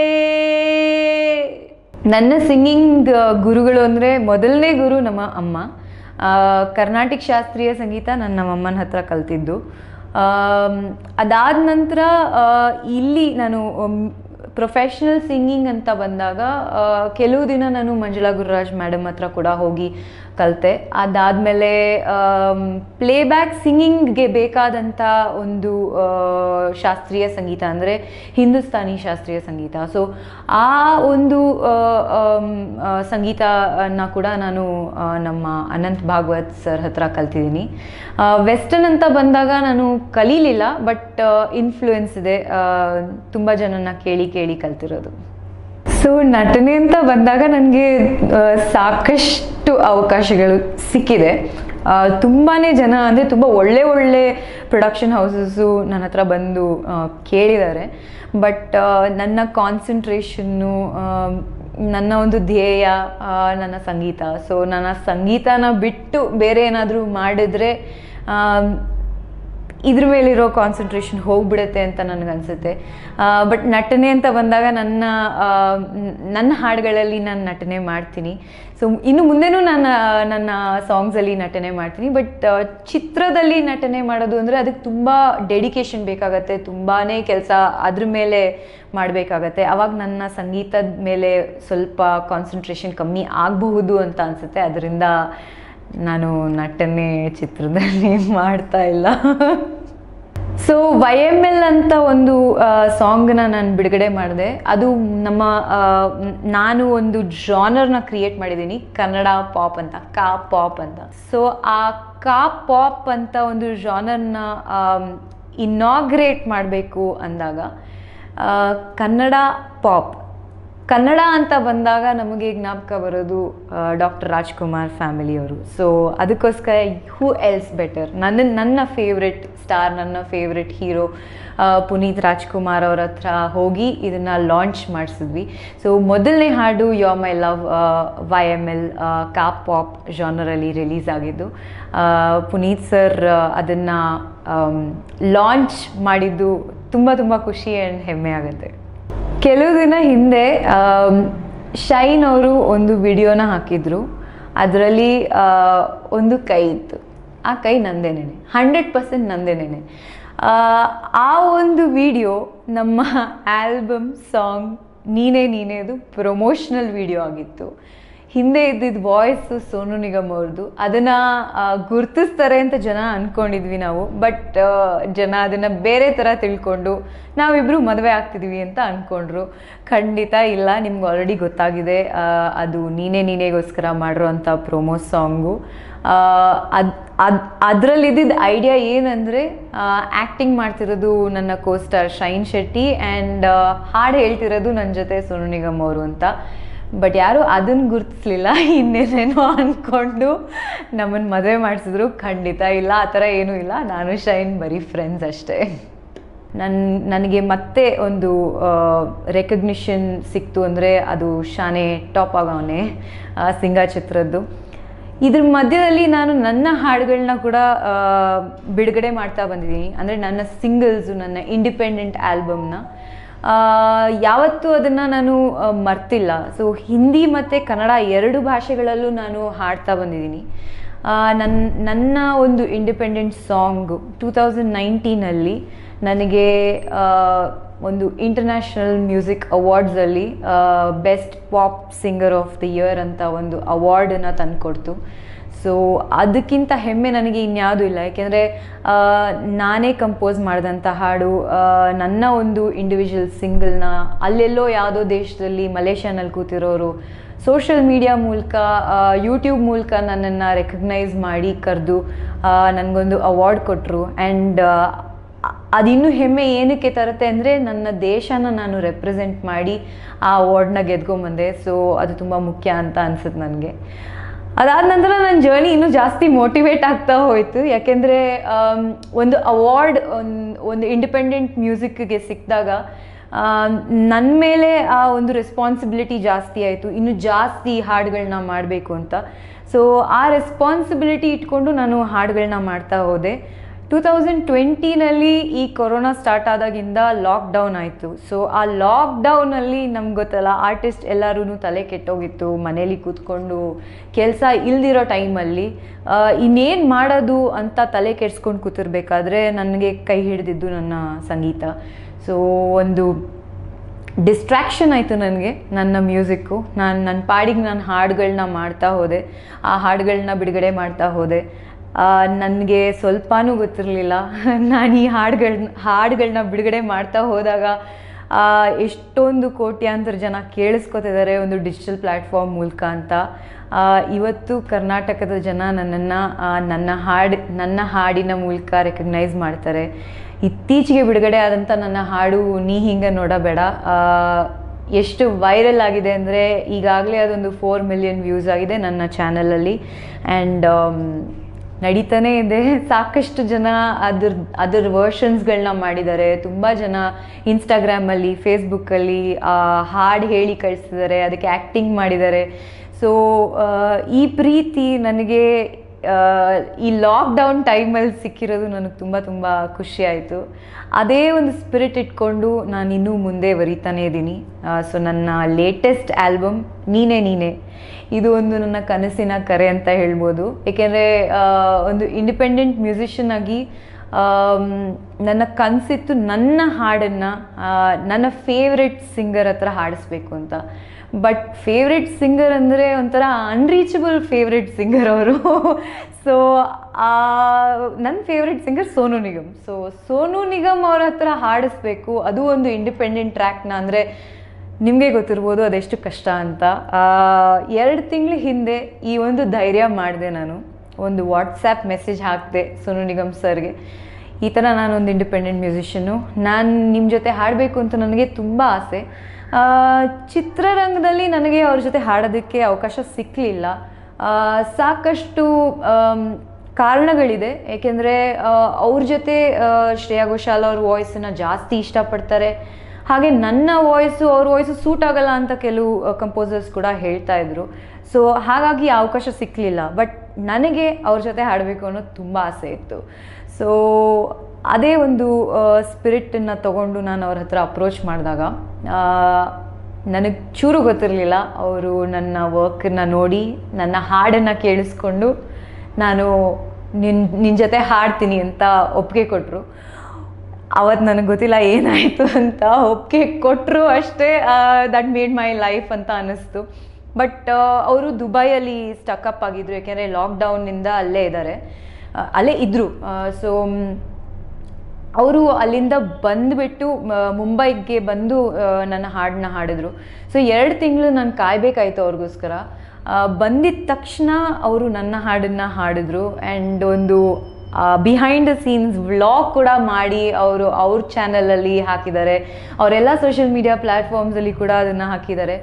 ನನ್ನ ಸಿಂಗಿಂಗ್ ಗುರುಗಳು ಅಂದರೆ ಮೊದಲನೇ ಗುರು ನಮ್ಮ ಅಮ್ಮ ಆ, ಕರ್ನಾಟಿಕ್ ಶಾಸ್ತ್ರೀಯ ಸಂಗೀತ ನನ್ನ ನಮ್ಮಮ್ಮನ ಹತ್ರ ಕಲ್ತಿದ್ದು ಅದಾದ ನಂತರ ಆ, ಇಲ್ಲಿ ನಾನು ಪ್ರೊಫೆಷ್ನಲ್ ಸಿಂಗಿಂಗ್ ಅಂತ ಬಂದಾಗ ಆ, ಕೆಲವು ದಿನ ನಾನು ಮಂಜುಳಾ ಗುರುರಾಜ್ ಮೇಡಮ್ ಹತ್ರ ಕೂಡ ಹೋಗಿ ಕಲಿತೆ ಅದಾದಮೇಲೆ ಪ್ಲೇಬ್ಯಾಕ್ ಸಿಂಗಿಂಗ್ಗೆ ಬೇಕಾದಂಥ ಒಂದು ಆ, ಶಾಸ್ತ್ರೀಯ ಸಂಗೀತ ಅಂದರೆ ಹಿಂದೂಸ್ತಾನಿ ಶಾಸ್ತ್ರೀಯ ಸಂಗೀತ ಸೊ ಆ ಒಂದು ಆ, ಆಮ್, ಆ, ಸಂಗೀತನ ಕೂಡ ನಾನು ಆ, ನಮ್ಮ ಅನಂತ್ ಭಾಗವತ್ ಸರ್ ಹತ್ರ ಕಲ್ತಿದ್ದೀನಿ ವೆಸ್ಟರ್ನ್ ಅಂತ ಬಂದಾಗ ನಾನು ಕಲೀಲಿಲ್ಲ ಬಟ್ ಇನ್ಫ್ಲೂಯೆನ್ಸ್ ಇದೆ ತುಂಬ ಜನನ ಕೇಳಿ ಕೇಳಿ ಕಲ್ತಿರೋದು ಸೊ ನಟನೆ ಅಂತ ಬಂದಾಗ ನನಗೆ ಸಾಕಷ್ಟು ಅವಕಾಶಗಳು ಸಿಕ್ಕಿದೆ ತುಂಬಾ ಜನ ಅಂದರೆ ತುಂಬ ಒಳ್ಳೆ ಒಳ್ಳೆ ಪ್ರೊಡಕ್ಷನ್ ಹೌಸಸ್ಸು ನನ್ನ ಹತ್ರ ಬಂದು ಆ, ಕೇಳಿದ್ದಾರೆ ಬಟ್ ನನ್ನ ಕಾನ್ಸಂಟ್ರೇಷನ್ನು ನನ್ನ ಒಂದು ಧ್ಯೇಯ ಆ, ನನ್ನ ಸಂಗೀತ ಸೊ ನನ್ನ ಸಂಗೀತನ ಬಿಟ್ಟು ಬೇರೆ ಏನಾದರೂ ಮಾಡಿದ್ರೆ ಆಮ್, ಇದ್ರ ಮೇಲಿರೋ ಕಾನ್ಸಂಟ್ರೇಷನ್ ಹೋಗ್ಬಿಡುತ್ತೆ ಅಂತ ನನಗನ್ಸುತ್ತೆ ಬಟ್ ನಟನೆ ಅಂತ ಬಂದಾಗ ನನ್ನ ಆ, ನ್- ನನ್ನ ಹಾಡುಗಳಲ್ಲಿ ನಾನು ನಟನೆ ಮಾಡ್ತೀನಿ ಸೊ ಇನ್ನು ಮುಂದೆನೂ ನಾನು ನನ್ನ ಸಾಂಗ್ಸಲ್ಲಿ ನಟನೆ ಮಾಡ್ತೀನಿ ಬಟ್ ಚಿತ್ರದಲ್ಲಿ ನಟನೆ ಮಾಡೋದು ಅಂದರೆ ಅದಕ್ಕೆ ತುಂಬ ಡೆಡಿಕೇಶನ್ ಬೇಕಾಗತ್ತೆ ತುಂಬಾ ಕೆಲಸ ಅದ್ರ ಮೇಲೆ ಮಾಡಬೇಕಾಗತ್ತೆ ಅವಾಗ ನನ್ನ ಸಂಗೀತದ ಮೇಲೆ ಸ್ವಲ್ಪ ಕಾನ್ಸಂಟ್ರೇಷನ್ ಕಮ್ಮಿ ಆಗಬಹುದು ಅಂತ ಅನಿಸುತ್ತೆ ಅದರಿಂದ ನಾನು ನಟನೆ ಚಿತ್ರದಲ್ಲಿ ಮಾಡ್ತಾ ಇಲ್ಲ ಸೊ ವೈ ಎಮ್ ಎಲ್ ಅಂತ ಒಂದು ಸಾಂಗ್ನ ನಾನು ಬಿಡುಗಡೆ ಮಾಡಿದೆ ಅದು ನಮ್ಮ ಆ, ಮ್, ನಾನು ಒಂದು ಜಾನರ್ನ ಕ್ರಿಯೇಟ್ ಮಾಡಿದ್ದೀನಿ ಕನ್ನಡ ಪಾಪ್ ಅಂತ ಕಾ ಪಾಪ್ ಅಂತ ಸೊ ಆ ಕಾ ಪಾಪ್ ಅಂತ ಒಂದು ಜಾನರ್ನ ಇನಾಗ್ರೇಟ್ ಮಾಡಬೇಕು ಅಂದಾಗ ಆ, ಕನ್ನಡ ಪಾಪ್ ಕನ್ನಡ ಅಂತ ಬಂದಾಗ ನಮಗೆ ಜ್ಞಾಪಕ ಬರೋದು ಡಾಕ್ಟರ್ ರಾಜ್ಕುಮಾರ್ ಫ್ಯಾಮಿಲಿಯವರು ಸೊ ಅದಕ್ಕೋಸ್ಕರ ಹೂ ಎಲ್ಸ್ ಬೆಟರ್ ನನ್ನ ನನ್ನ ಫೇವ್ರೆಟ್ ಸ್ಟಾರ್ ನನ್ನ ಫೇವ್ರೆಟ್ ಹೀರೋ ಪುನೀತ್ ರಾಜ್ಕುಮಾರ್ ಅವ್ರ ಹತ್ರ ಹೋಗಿ ಇದನ್ನು ಲಾಂಚ್ ಮಾಡಿಸಿದ್ವಿ ಸೊ ಮೊದಲನೇ ಹಾಡು yo my love Y M L ಕಾಪ್ ಪಾಪ್ ಜಾನರಲ್ಲಿ ರಿಲೀಸ್ ಆಗಿದ್ದು ಆ, ಪುನೀತ್ ಸರ್ ಅದನ್ನು ಲಾಂಚ್ ಮಾಡಿದ್ದು ತುಂಬ ತುಂಬ ಖುಷಿ ಆ್ಯಂಡ್ ಹೆಮ್ಮೆ ಆಗುತ್ತೆ ಕೆಲವು ದಿನ ಹಿಂದೆ ಆಮ್, ಶೈನ್ ಅವರು ಒಂದು ವಿಡಿಯೋನ ಹಾಕಿದ್ರು ಅದರಲ್ಲಿ ಒಂದು ಕೈ ಇತ್ತು ಆ ಕೈ ನಂದೇನೇನೆ ಹಂಡ್ರೆಡ್ ಪರ್ಸೆಂಟ್ ನಂದೇನೇನೆ ಆ ಒಂದು ವಿಡಿಯೋ ನಮ್ಮ ಆಲ್ಬಮ್ ಸಾಂಗ್ ನೀನೇ ನೀನೇದು ಪ್ರಮೋಷನಲ್ ವಿಡಿಯೋ ಆಗಿತ್ತು ಹಿಂದೆ ಇದ್ದಿದ್ದ ವಾಯ್ಸು ಸೋನು ನಿಗಮ್ ಅವ್ರದ್ದು ಅದನ್ನು ಗುರ್ತಿಸ್ತಾರೆ ಅಂತ ಜನ ಅಂದ್ಕೊಂಡಿದ್ವಿ ನಾವು ಬಟ್ ಜನ ಅದನ್ನು ಬೇರೆ ಥರ ತಿಳ್ಕೊಂಡು ನಾವಿಬ್ಬರು ಮದುವೆ ಆಗ್ತಿದ್ವಿ ಅಂತ ಅಂದ್ಕೊಂಡ್ರು ಖಂಡಿತ ಇಲ್ಲ ನಿಮ್ಗೆ ಆಲ್ರೆಡಿ ಗೊತ್ತಾಗಿದೆ ಆ, ಅದು ನೀನೇ ನೀನೇಗೋಸ್ಕರ ಮಾಡಿರೋ ಅಂಥ ಪ್ರೊಮೋ ಸಾಂಗು ಅದು ಅದು ಅದರಲ್ಲಿ ಇದ್ದಿದ್ದ ಐಡಿಯಾ ಏನಂದರೆ ಆ್ಯಕ್ಟಿಂಗ್ ಮಾಡ್ತಿರೋದು ನನ್ನ ಕೋಸ್ಟಾರ್ ಶೈನ್ ಶೆಟ್ಟಿ ಆ್ಯಂಡ್ ಹಾಡು ಹೇಳ್ತಿರೋದು ನನ್ನ ಜೊತೆ ಸೋನು ನಿಗಮ್ ಅವರು ಅಂತ ಬಟ್ ಯಾರು ಅದನ್ನು ಗುರುತಿಸ್ಲಿಲ್ಲ ಇನ್ನೇನೇನೋ ಅಂದ್ಕೊಂಡು ನಮ್ಮನ್ನು ಮದುವೆ ಮಾಡಿಸಿದ್ರು ಖಂಡಿತ ಇಲ್ಲ ಆ ಥರ ಏನೂ ಇಲ್ಲ ನಾನು ಶೈನ್ ಬರೀ ಫ್ರೆಂಡ್ಸ್ ಅಷ್ಟೇ ನನ್ನ ನನಗೆ ಮತ್ತೆ ಒಂದು ರೆಕಗ್ನಿಷನ್ ಸಿಕ್ತು ಅಂದರೆ ಅದು ಶಾನೆ ಟಾಪ್ ಆಗವನೆ ಸಿಂಗ ಚಿತ್ರದ್ದು ಇದ್ರ ಮಧ್ಯದಲ್ಲಿ ನಾನು ನನ್ನ ಹಾಡುಗಳನ್ನ ಕೂಡ ಆ, ಬಿಡುಗಡೆ ಮಾಡ್ತಾ ಬಂದಿದ್ದೀನಿ ಅಂದರೆ ನನ್ನ ಸಿಂಗಲ್ಸು ನನ್ನ ಇಂಡಿಪೆಂಡೆಂಟ್ ಆಲ್ಬಮ್ನ ಯಾವತ್ತೂ ಅದನ್ನು ನಾನು ಆ, ಮರ್ತಿಲ್ಲ ಸೊ ಹಿಂದಿ ಮತ್ತು ಕನ್ನಡ ಎರಡು ಭಾಷೆಗಳಲ್ಲೂ ನಾನು ಹಾಡ್ತಾ ಬಂದಿದ್ದೀನಿ ಆ, ನನ್ನ ನನ್ನ ಒಂದು ಇಂಡಿಪೆಂಡೆಂಟ್ ಸಾಂಗು ಟೂ ತೌಸಂಡ್ ನೈನ್ಟೀನಲ್ಲಿ ನನಗೆ ಆ, ಒಂದು ಇಂಟರ್ನ್ಯಾಷನಲ್ ಮ್ಯೂಸಿಕ್ ಅವಾರ್ಡ್ಸಲ್ಲಿ best pop singer of the year ಅಂತ ಒಂದು ಅವಾರ್ಡನ್ನು ತಂದುಕೊಡ್ತು ಸೊ ಅದಕ್ಕಿಂತ ಹೆಮ್ಮೆ ನನಗೆ ಇನ್ಯಾವುದೂ ಇಲ್ಲ ಯಾಕೆಂದರೆ ನಾನೇ ಕಂಪೋಸ್ ಮಾಡಿದಂಥ ಹಾಡು ಆ, ನನ್ನ ಒಂದು ಇಂಡಿವಿಜುವಲ್ ಸಿಂಗಲ್ನ ಅಲ್ಲೆಲ್ಲೋ ಯಾವುದೋ ದೇಶದಲ್ಲಿ ಮಲೇಷ್ಯಾನಲ್ಲಿ ಕೂತಿರೋರು ಸೋಷಿಯಲ್ ಮೀಡಿಯಾ ಮೂಲಕ ಯೂಟ್ಯೂಬ್ ಮೂಲಕ ನನ್ನನ್ನು ರೆಕಗ್ನೈಸ್ ಮಾಡಿ ಕರೆದು ನನಗೊಂದು ಅವಾರ್ಡ್ ಕೊಟ್ಟರು ಆ್ಯಂಡ್ ಅದಿನ್ನೂ ಹೆಮ್ಮೆ ಏನಕ್ಕೆ ತರುತ್ತೆ ಅಂದರೆ ನನ್ನ ದೇಶನ ನಾನು ರೆಪ್ರೆಸೆಂಟ್ ಮಾಡಿ ಆ ಅವಾರ್ಡ್ನ ಗೆದ್ಕೊಂಬಂದೆ ಸೊ ಅದು ತುಂಬ ಮುಖ್ಯ ಅಂತ ಅನ್ಸುತ್ತೆ ನನಗೆ ಅದಾದ ನಂತರ ನನ್ನ ಜರ್ನಿ ಇನ್ನೂ ಜಾಸ್ತಿ ಮೋಟಿವೇಟ್ ಆಗ್ತಾ ಹೋಯಿತು ಯಾಕೆಂದರೆ ಒಂದು ಅವಾರ್ಡ್ ಒಂದು ಒಂದು ಇಂಡಿಪೆಂಡೆಂಟ್ ಮ್ಯೂಸಿಕ್ಗೆ ಸಿಕ್ಕಿದಾಗ ನನ್ನ ಮೇಲೆ ಆ ಒಂದು ರೆಸ್ಪಾನ್ಸಿಬಿಲಿಟಿ ಜಾಸ್ತಿ ಆಯಿತು ಇನ್ನು ಜಾಸ್ತಿ ಹಾಡುಗಳನ್ನ ಮಾಡಬೇಕು ಅಂತ ಸೊ ಆ ರೆಸ್ಪಾನ್ಸಿಬಿಲಿಟಿ ಇಟ್ಕೊಂಡು ನಾನು ಹಾಡುಗಳನ್ನ ಮಾಡ್ತಾ ಹೋದೆ ಟೂ ತೌಸಂಡ್ ಟ್ವೆಂಟಿನಲ್ಲಿ ಈ ಕೊರೋನಾ ಸ್ಟಾರ್ಟ್ ಆದಾಗಿಂದ ಲಾಕ್ಡೌನ್ ಆಯಿತು ಸೊ ಆ ಲಾಕ್ಡೌನಲ್ಲಿ ನಮ್ಗೆ ಗೊತ್ತಲ್ಲ ಆರ್ಟಿಸ್ಟ್ ಎಲ್ಲರೂ ತಲೆ ಕೆಟ್ಟೋಗಿತ್ತು ಮನೇಲಿ ಕೂತ್ಕೊಂಡು ಕೆಲಸ ಇಲ್ದಿರೋ ಟೈಮಲ್ಲಿ ಇನ್ನೇನು ಮಾಡೋದು ಅಂತ ತಲೆ ಕೆಡ್ಸ್ಕೊಂಡು ಕೂತಿರ್ಬೇಕಾದ್ರೆ ನನಗೆ ಕೈ ಹಿಡಿದಿದ್ದು ನನ್ನ ಸಂಗೀತ ಸೊ ಒಂದು ಡಿಸ್ಟ್ರ್ಯಾಕ್ಷನ್ ಆಯಿತು ನನಗೆ ನನ್ನ ಮ್ಯೂಸಿಕ್ಕು ನಾನು ನನ್ನ ಪಾಡಿಗೆ ನಾನು ಹಾಡುಗಳನ್ನ ಮಾಡ್ತಾ ಹೋದೆ ಆ ಹಾಡುಗಳನ್ನ ಬಿಡುಗಡೆ ಮಾಡ್ತಾ ಹೋದೆ ನನಗೆ ಸ್ವಲ್ಪನೂ ಗೊತ್ತಿರಲಿಲ್ಲ ನಾನು ಈ ಹಾಡುಗಳನ್ನ ಹಾಡುಗಳನ್ನ ಬಿಡುಗಡೆ ಮಾಡ್ತಾ ಹೋದಾಗ ಆ, ಎಷ್ಟೊಂದು ಕೋಟ್ಯಾಂತರ ಜನ ಕೇಳಿಸ್ಕೊತಿದ್ದಾರೆ ಒಂದು ಡಿಜಿಟಲ್ ಪ್ಲ್ಯಾಟ್ಫಾರ್ಮ್ ಮೂಲಕ ಅಂತ ಆ, ಇವತ್ತು ಕರ್ನಾಟಕದ ಜನ ನನ್ನನ್ನು ನನ್ನ ಹಾಡು ನನ್ನ ಹಾಡಿನ ಮೂಲಕ ರೆಕಗ್ನೈಸ್ ಮಾಡ್ತಾರೆ ಇತ್ತೀಚೆಗೆ ಬಿಡುಗಡೆ ಆದಂಥ ನನ್ನ ಹಾಡು ನೀ ಹಿಂಗೆ ನೋಡಬೇಡ ಆ, ಎಷ್ಟು ವೈರಲ್ ಆಗಿದೆ ಅಂದರೆ ಈಗಾಗಲೇ ಅದೊಂದು ಫೋರ್ ಮಿಲಿಯನ್ ವ್ಯೂಸ್ ಆಗಿದೆ ನನ್ನ ಚಾನಲಲ್ಲಿ ಆ್ಯಂಡ್ ನಡೀತಾನೇ ಇದೆ ಸಾಕಷ್ಟು ಜನ ಅದ್ರ ಅದರ ವರ್ಷನ್ಸ್ಗಳನ್ನ ಮಾಡಿದ್ದಾರೆ ತುಂಬ ಜನ ಇನ್ಸ್ಟಾಗ್ರಾಮಲ್ಲಿ ಫೇಸ್ಬುಕ್ಕಲ್ಲಿ ಹಾಡು ಹೇಳಿ ಕಳಿಸಿದ್ದಾರೆ ಅದಕ್ಕೆ ಆ್ಯಕ್ಟಿಂಗ್ ಮಾಡಿದ್ದಾರೆ ಸೊ ಈ ಪ್ರೀತಿ ನನಗೆ ಆ, ಈ ಲಾಕ್ಡೌನ್ ಟೈಮಲ್ಲಿ ಸಿಕ್ಕಿರೋದು ನನಗೆ ತುಂಬ ತುಂಬ ಖುಷಿ ಆಯಿತು ಅದೇ ಒಂದು ಸ್ಪಿರಿಟ್ ಇಟ್ಕೊಂಡು ನಾನು ಇನ್ನೂ ಮುಂದೆ ಬರೀತಾನೇ ಇದ್ದೀನಿ ಸೊ ನನ್ನ ಲೇಟೆಸ್ಟ್ ಆಲ್ಬಮ್ ನೀನೇ ನೀನೇ ಇದು ಒಂದು ನನ್ನ ಕನಸಿನ ಕರೆ ಅಂತ ಹೇಳ್ಬೋದು ಏಕೆಂದರೆ ಒಂದು ಇಂಡಿಪೆಂಡೆಂಟ್ ಮ್ಯೂಸಿಷಿಯನ್ ಆಗಿ ಆಮ್, ನನ್ನ ಕನಸಿತ್ತು ನನ್ನ ಹಾಡನ್ನು ನನ್ನ ಫೇವ್ರೆಟ್ ಸಿಂಗರ್ ಹತ್ರ ಹಾಡಿಸ್ಬೇಕು ಅಂತ ಬಟ್ ಫೇವ್ರೆಟ್ ಸಿಂಗರ್ ಅಂದರೆ ಒಂಥರ ಅನ್ರೀಚಬಲ್ ಫೇವ್ರೆಟ್ ಸಿಂಗರ್ ಅವರು ಸೊ ನನ್ನ favourite singer Sonu Nigam so Sonu Nigam ಅವ್ರ ಹತ್ರ ಹಾಡಿಸ್ಬೇಕು ಅದು ಒಂದು ಇಂಡಿಪೆಂಡೆಂಟ್ ಟ್ರ್ಯಾಕ್ನ ಅಂದರೆ ನಿಮಗೆ ಗೊತ್ತಿರ್ಬೋದು ಅದೆಷ್ಟು ಕಷ್ಟ ಅಂತ ಎರಡು ತಿಂಗಳ ಹಿಂದೆ ಈ ಒಂದು ಧೈರ್ಯ ಮಾಡಿದೆ ನಾನು ಒಂದು ವಾಟ್ಸ್ಯಾಪ್ ಮೆಸೇಜ್ ಹಾಕಿದೆ ಸೋನು ನಿಗಮ್ ಸರ್ಗೆ ಈ ಥರ ನಾನೊಂದು ಇಂಡಿಪೆಂಡೆಂಟ್ ಮ್ಯೂಸಿಷಿಯನ್ನು ನಾನು ನಿಮ್ಮ ಜೊತೆ ಹಾಡಬೇಕು ಅಂತ ನನಗೆ ತುಂಬ ಆಸೆ ಆ, ಚಿತ್ರರಂಗದಲ್ಲಿ ನನಗೆ ಅವ್ರ ಜೊತೆ ಹಾಡೋದಕ್ಕೆ ಅವಕಾಶ ಸಿಕ್ಕಲಿಲ್ಲ ಸಾಕಷ್ಟು ಆಮ್, ಕಾರಣಗಳಿದೆ ಏಕೆಂದರೆ ಅವ್ರ ಜೊತೆ ಆ, ಶ್ರೇಯಾ ಘೋಷಾಲ್ ಅವ್ರ ವಾಯ್ಸನ್ನು ಜಾಸ್ತಿ ಇಷ್ಟಪಡ್ತಾರೆ ಹಾಗೆ ನನ್ನ ವಾಯ್ಸು ಅವ್ರ ವಾಯ್ಸು ಸೂಟ್ ಆಗಲ್ಲ ಅಂತ ಕೆಲವು ಕಂಪೋಸರ್ಸ್ ಕೂಡ ಹೇಳ್ತಾ ಇದ್ರು ಸೊ ಹಾಗಾಗಿ ಆ ಅವಕಾಶ ಸಿಕ್ಕಲಿಲ್ಲ ಬಟ್ ನನಗೆ ಅವ್ರ ಜೊತೆ ಹಾಡಬೇಕು ಅನ್ನೋದು ತುಂಬ ಆಸೆ ಇತ್ತು ಸೊ ಅದೇ ಒಂದು ಸ್ಪಿರಿಟನ್ನು ತಗೊಂಡು ನಾನು ಅವ್ರ ಹತ್ರ ಅಪ್ರೋಚ್ ಮಾಡಿದಾಗ ನನಗೆ ಚೂರು ಗೊತ್ತಿರಲಿಲ್ಲ ಅವರು ನನ್ನ ವರ್ಕನ್ನ ನೋಡಿ ನನ್ನ ಹಾಡನ್ನು ಕೇಳಿಸ್ಕೊಂಡು ನಾನು ನಿನ್ನ ನಿನ್ನ ಜೊತೆ ಹಾಡ್ತೀನಿ ಅಂತ ಒಪ್ಪಿಗೆ ಕೊಟ್ಟರು ಅವತ್ತು ನನಗೆ ಗೊತ್ತಿಲ್ಲ ಏನಾಯಿತು ಅಂತ ಒಪ್ಪಿಗೆ ಕೊಟ್ಟರು ಅಷ್ಟೇ ದಟ್ ಮೇಡ್ ಮೈ ಲೈಫ್ ಅಂತ ಅನ್ನಿಸ್ತು ಬಟ್ ಅವರು ದುಬೈಯಲ್ಲಿ ಸ್ಟಕಪ್ ಆಗಿದ್ರು ಯಾಕೆಂದರೆ ಲಾಕ್ಡೌನ್ನಿಂದ ಅಲ್ಲೇ ಇದ್ದಾರೆ ಆ, ಅಲ್ಲೇ ಇದ್ದರು ಸೊ ಅವರು ಅಲ್ಲಿಂದ ಬಂದುಬಿಟ್ಟು ಮುಂಬೈಗೆ ಬಂದು ಆ, ನನ್ನ ಹಾಡನ್ನ ಹಾಡಿದ್ರು ಸೊ ಎರಡು ತಿಂಗಳು ನಾನು ಕಾಯಬೇಕಾಯ್ತು ಅವ್ರಿಗೋಸ್ಕರ ಆ, ಬಂದಿದ್ದ ತಕ್ಷಣ ಅವರು ನನ್ನ ಹಾಡನ್ನು ಹಾಡಿದ್ರು ಆ್ಯಂಡ್ ಒಂದು ಬಿಹೈಂಡ್ ದ ಸೀನ್ಸ್ ವ್ಲಾಗ್ ಕೂಡ ಮಾಡಿ ಅವರು ಅವ್ರ ಚಾನಲಲ್ಲಿ ಹಾಕಿದ್ದಾರೆ ಅವರೆಲ್ಲ ಸೋಷಿಯಲ್ ಮೀಡಿಯಾ ಪ್ಲ್ಯಾಟ್ಫಾರ್ಮ್ಸಲ್ಲಿ ಕೂಡ ಅದನ್ನು ಹಾಕಿದ್ದಾರೆ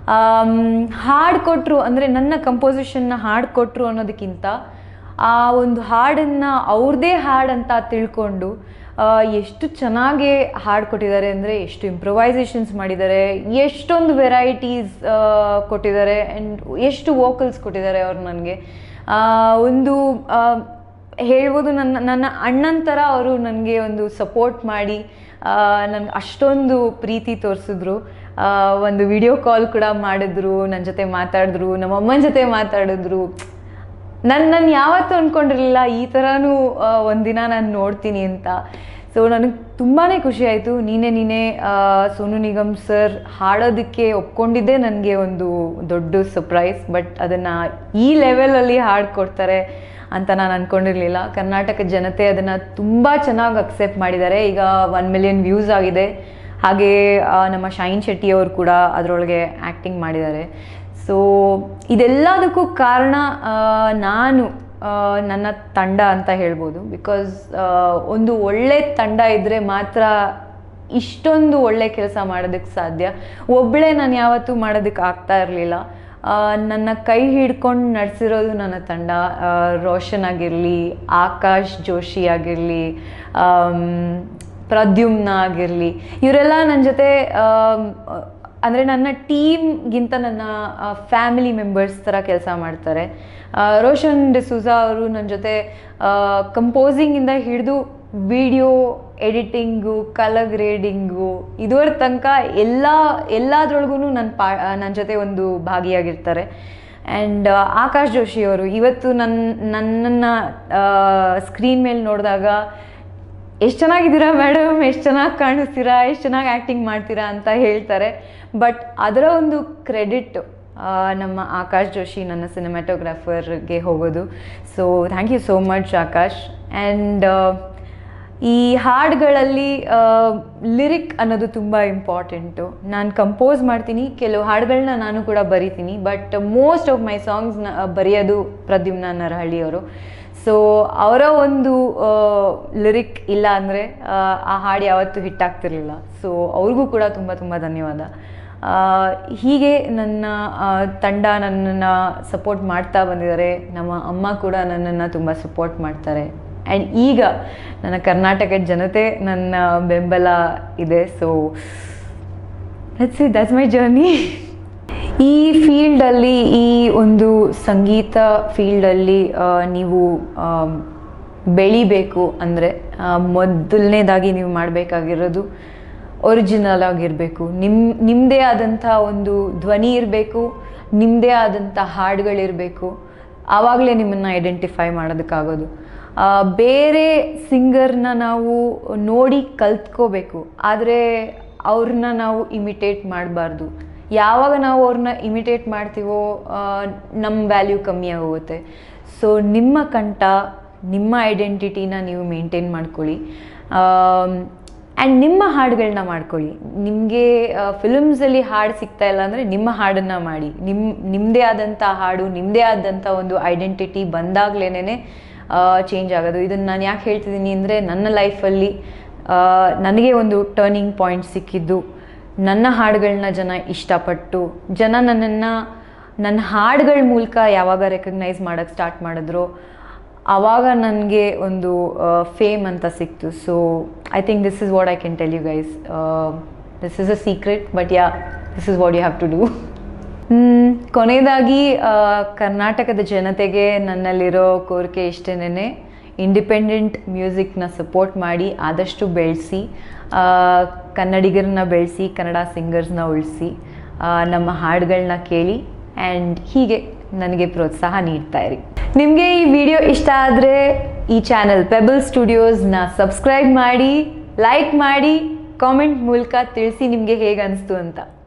ಹಾಡು ಕೊಟ್ಟರು ಅಂದರೆ ನನ್ನ ಕಂಪೋಸಿಷನ್ನ ಹಾಡು ಕೊಟ್ಟರು ಅನ್ನೋದಕ್ಕಿಂತ ಆ ಒಂದು ಹಾಡನ್ನು ಅವ್ರದ್ದೇ ಹಾಡಂತ ತಿಳ್ಕೊಂಡು ಆ, ಎಷ್ಟು ಚೆನ್ನಾಗಿ ಹಾಡು ಕೊಟ್ಟಿದ್ದಾರೆ ಅಂದರೆ ಎಷ್ಟು ಇಂಪ್ರೊವೈಸೇಷನ್ಸ್ ಮಾಡಿದ್ದಾರೆ ಎಷ್ಟೊಂದು ವೆರೈಟೀಸ್ ಕೊಟ್ಟಿದ್ದಾರೆ ಆ್ಯಂಡ್ ಎಷ್ಟು ವೋಕಲ್ಸ್ ಕೊಟ್ಟಿದ್ದಾರೆ ಅವ್ರು ನನಗೆ ಒಂದು ಆ, ಹೇಳ್ಬೋದು ನನ್ನ ನನ್ನ ಅಣ್ಣನ ಥರ ಅವರು ನನಗೆ ಒಂದು ಸಪೋರ್ಟ್ ಮಾಡಿ ನನಗೆ ಅಷ್ಟೊಂದು ಪ್ರೀತಿ ತೋರಿಸಿದ್ರು ಒಂದು ವಿಡಿಯೋ ಕಾಲ್ ಕೂಡ ಮಾಡಿದ್ರು ನನ್ನ ಜೊತೆ ಮಾತಾಡಿದ್ರು ನಮ್ಮ ಅಮ್ಮನ ಜೊತೆ ಮಾತಾಡಿದ್ರು ನಾನು ನಾನು ಯಾವತ್ತೂ ಅಂದ್ಕೊಂಡಿರಲಿಲ್ಲ ಈ ಥರನೂ ಆ, ಒಂದಿನ ನಾನು ನೋಡ್ತೀನಿ ಅಂತ ಸೊ ನನಗೆ ತುಂಬಾ ಖುಷಿ ಆಯಿತು ನೀನೇ ನೀನೇ ಆ, ಸೋನು ನಿಗಮ್ ಸರ್ ಹಾಡೋದಕ್ಕೆ ಒಪ್ಕೊಂಡಿದ್ದೇ ನನಗೆ ಒಂದು ದೊಡ್ಡ ಸರ್ಪ್ರೈಸ್ ಬಟ್ ಅದನ್ನು ಈ ಲೆವೆಲಲ್ಲಿ ಹಾಡು ಕೊಡ್ತಾರೆ ಅಂತ ನಾನು ಅಂದ್ಕೊಂಡಿರಲಿಲ್ಲ ಕರ್ನಾಟಕ ಜನತೆ ಅದನ್ನು ತುಂಬ ಚೆನ್ನಾಗಿ ಅಕ್ಸೆಪ್ಟ್ ಮಾಡಿದ್ದಾರೆ ಈಗ ಒನ್ ಮಿಲಿಯನ್ ವ್ಯೂಸ್ ಆಗಿದೆ ಹಾಗೆ ಆ, ನಮ್ಮ ಶೈನ್ ಶೆಟ್ಟಿ ಅವರು ಕೂಡ ಅದರೊಳಗೆ ಆ್ಯಕ್ಟಿಂಗ್ ಮಾಡಿದ್ದಾರೆ ಸೊ ಇದೆಲ್ಲದಕ್ಕೂ ಕಾರಣ ಆ, ನಾನು ಆ, ನನ್ನ ತಂಡ ಅಂತ ಹೇಳ್ಬೋದು ಬಿಕಾಸ್ ಒಂದು ಒಳ್ಳೆ ತಂಡ ಇದ್ದರೆ ಮಾತ್ರ ಇಷ್ಟೊಂದು ಒಳ್ಳೆ ಕೆಲಸ ಮಾಡೋದಕ್ಕೆ ಸಾಧ್ಯ ಒಬ್ಬಳೇ ನಾನು ಯಾವತ್ತೂ ಮಾಡೋದಕ್ಕೆ ಆಗ್ತಾ ಇರಲಿಲ್ಲ ನನ್ನ ಕೈ ಹಿಡ್ಕೊಂಡು ನಡೆಸಿರೋದು ನನ್ನ ತಂಡ ಆ, ರೋಷನ್ ಆಗಿರಲಿ ಆಕಾಶ್ ಜೋಶಿ ಆಗಿರಲಿ ಪ್ರದ್ಯುಮ್ನ ಆಗಿರಲಿ ಇವರೆಲ್ಲ ನನ್ನ ಜೊತೆ ಅಂದರೆ ನನ್ನ ಟೀಮ್ಗಿಂತ ನನ್ನ ಫ್ಯಾಮಿಲಿ ಮೆಂಬರ್ಸ್ ಥರ ಕೆಲಸ ಮಾಡ್ತಾರೆ ಆ, ರೋಷನ್ ಡಿಸೂಜಾ ಅವರು ನನ್ನ ಜೊತೆ ಕಂಪೋಸಿಂಗಿಂದ ಹಿಡಿದು ವಿಡಿಯೋ ಎಡಿಟಿಂಗು ಕಲರ್ ಗ್ರೇಡಿಂಗು ಇದುವರೆ ತನಕ ಎಲ್ಲ ಎಲ್ಲದ್ರೊಳಗೂ ನನ್ನ ಪಾ ನನ್ನ ಜೊತೆ ಒಂದು ಭಾಗಿಯಾಗಿರ್ತಾರೆ ಆ್ಯಂಡ್ ಆಕಾಶ್ ಜೋಶಿ ಅವರು ಇವತ್ತು ನನ್ನ ನನ್ನನ್ನು ಸ್ಕ್ರೀನ್ ಮೇಲೆ ನೋಡಿದಾಗ ಎಷ್ಟು ಚೆನ್ನಾಗಿದ್ದೀರಾ ಮೇಡಮ್ ಎಷ್ಟು ಚೆನ್ನಾಗಿ ಕಾಣಿಸ್ತೀರಾ ಎಷ್ಟು ಚೆನ್ನಾಗಿ ಆ್ಯಕ್ಟಿಂಗ್ ಮಾಡ್ತೀರಾ ಅಂತ ಹೇಳ್ತಾರೆ ಬಟ್ ಅದರ ಒಂದು ಕ್ರೆಡಿಟ್ ನಮ್ಮ ಆಕಾಶ್ ಜೋಶಿ ನನ್ನ ಸಿನಿಮ್ಯಾಟೋಗ್ರಾಫರ್ಗೆ ಹೋಗೋದು so thank you so much Akash and ಈ ಹಾಡುಗಳಲ್ಲಿ ಲಿರಿಕ್ ಅನ್ನೋದು ತುಂಬ ಇಂಪಾರ್ಟೆಂಟು ನಾನು ಕಂಪೋಸ್ ಮಾಡ್ತೀನಿ ಕೆಲವು ಹಾಡುಗಳನ್ನ ನಾನು ಕೂಡ ಬರಿತೀನಿ ಬಟ್ ಮೋಸ್ಟ್ ಆಫ್ ಮೈ ಸಾಂಗ್ಸ್ನ ಬರೆಯೋದು ಪ್ರದ್ಯುಮ್ನ ನರಹಳ್ಳಿಯವರು ಸೊ ಅವರ ಒಂದು ಲಿರಿಕ್ ಇಲ್ಲ ಅಂದರೆ ಆ ಹಾಡು ಯಾವತ್ತೂ ಹಿಟ್ಟಾಗ್ತಿರ್ಲಿಲ್ಲ ಸೊ ಅವ್ರಿಗೂ ಕೂಡ ತುಂಬ ತುಂಬ ಧನ್ಯವಾದ ಆ, ಹೀಗೆ ನನ್ನ ಆ, ತಂಡ ನನ್ನನ್ನು ಸಪೋರ್ಟ್ ಮಾಡ್ತಾ ಬಂದಿದ್ದಾರೆ ನಮ್ಮ ಅಮ್ಮ ಕೂಡ ನನ್ನನ್ನು ತುಂಬ ಸಪೋರ್ಟ್ ಮಾಡ್ತಾರೆ ಆ್ಯಂಡ್ ಈಗ ನನ್ನ ಕರ್ನಾಟಕದ ಜನತೆ ನನ್ನ ಬೆಂಬಲ ಇದೆ so that's it that's my journey ಈ ಫೀಲ್ಡಲ್ಲಿ ಈ ಒಂದು ಸಂಗೀತ ಫೀಲ್ಡಲ್ಲಿ ನೀವು ಆಮ್, ಬೆಳಿಬೇಕು ಅಂದರೆ ಮೊದಲನೇದಾಗಿ ನೀವು ಮಾಡಬೇಕಾಗಿರೋದು ಒರಿಜಿನಲ್ ಆಗಿರಬೇಕು ನಿಮ್ಮ ನಿಮ್ಮದೇ ಆದಂಥ ಒಂದು ಧ್ವನಿ ಇರಬೇಕು ನಿಮ್ಮದೇ ಆದಂಥ ಹಾಡುಗಳಿರಬೇಕು ಆವಾಗಲೇ ನಿಮ್ಮನ್ನು ಐಡೆಂಟಿಫೈ ಮಾಡೋದಕ್ಕಾಗೋದು ಆ, ಬೇರೆ ಸಿಂಗರ್ನ ನಾವು ನೋಡಿ ಕಲ್ತ್ಕೋಬೇಕು ಆದರೆ ಅವ್ರನ್ನ ನಾವು ಇಮಿಟೇಟ್ ಮಾಡಬಾರ್ದು ಯಾವಾಗ ನಾವು ಅವ್ರನ್ನ ಇಮಿಟೇಟ್ ಮಾಡ್ತೀವೋ ಆ, ನಮ್ಮ ವ್ಯಾಲ್ಯೂ ಕಮ್ಮಿ ಆಗೋಗುತ್ತೆ ಸೊ ನಿಮ್ಮ ಕಂಠ ನಿಮ್ಮ ಐಡೆಂಟಿಟಿನ ನೀವು ಮೇಂಟೈನ್ ಮಾಡ್ಕೊಳ್ಳಿ ಆ್ಯಂಡ್ ನಿಮ್ಮ ಹಾಡುಗಳನ್ನ ಮಾಡ್ಕೊಳ್ಳಿ ನಿಮಗೆ ಫಿಲ್ಮ್ಸಲ್ಲಿ ಹಾಡು ಸಿಗ್ತಾ ಇಲ್ಲ ಅಂದರೆ ನಿಮ್ಮ ಹಾಡನ್ನು ಮಾಡಿ ನಿಮ್ಮ ನಿಮ್ಮದೇ ಆದಂಥ ಹಾಡು ನಿಮ್ಮದೇ ಆದಂಥ ಒಂದು ಐಡೆಂಟಿಟಿ ಬಂದಾಗಲೇ ಚೇಂಜ್ ಆಗೋದು ಇದನ್ನು ನಾನು ಯಾಕೆ ಹೇಳ್ತಿದ್ದೀನಿ ಅಂದರೆ ನನ್ನ ಲೈಫಲ್ಲಿ ನನಗೆ ಒಂದು ಟರ್ನಿಂಗ್ ಪಾಯಿಂಟ್ ಸಿಕ್ಕಿದ್ದು ನನ್ನ ಹಾಡುಗಳನ್ನ ಜನ ಇಷ್ಟಪಟ್ಟು ಜನ ನನ್ನನ್ನು ನನ್ನ ಹಾಡುಗಳ ಮೂಲಕ ಯಾವಾಗ ರೆಕಗ್ನೈಸ್ ಮಾಡೋಕ್ಕೆ ಸ್ಟಾರ್ಟ್ ಮಾಡಿದ್ರು ಆವಾಗ ನನಗೆ ಒಂದು ಫೇಮ್ ಅಂತ ಸಿಕ್ತು so I think this is what I can tell you guys this is a secret but yeah this is what you have to do ಕೊನೆಯದಾಗಿ ಆ, ಕರ್ನಾಟಕದ ಜನತೆಗೆ ನನ್ನಲ್ಲಿರೋ ಕೋರಿಕೆ ಇಷ್ಟೇನೆ ಇಂಡಿಪೆಂಡೆಂಟ್ ಮ್ಯೂಸಿಕ್ನ ಸಪೋರ್ಟ್ ಮಾಡಿ ಆದಷ್ಟು ಬೆಳೆಸಿ ಕನ್ನಡಿಗರನ್ನ ಬೆಳೆಸಿ ಕನ್ನಡ ಸಿಂಗರ್ಸ್ನ ಉಳಿಸಿ ನಮ್ಮ ಹಾಡುಗಳನ್ನ ಕೇಳಿ ಆ್ಯಂಡ್ ಹೀಗೆ ನನಗೆ ಪ್ರೋತ್ಸಾಹ ನೀಡ್ತಾ ಇರಿ ನಿಮಗೆ ಈ ವಿಡಿಯೋ ಇಷ್ಟ ಆದರೆ ಈ ಚಾನಲ್ ಪೆಬಲ್ ಸ್ಟುಡಿಯೋಸ್ನ ಸಬ್ಸ್ಕ್ರೈಬ್ ಮಾಡಿ ಲೈಕ್ ಮಾಡಿ ಕಾಮೆಂಟ್ ಮೂಲಕ ತಿಳಿಸಿ ನಿಮಗೆ ಹೇಗೆ ಅನಿಸ್ತು ಅಂತ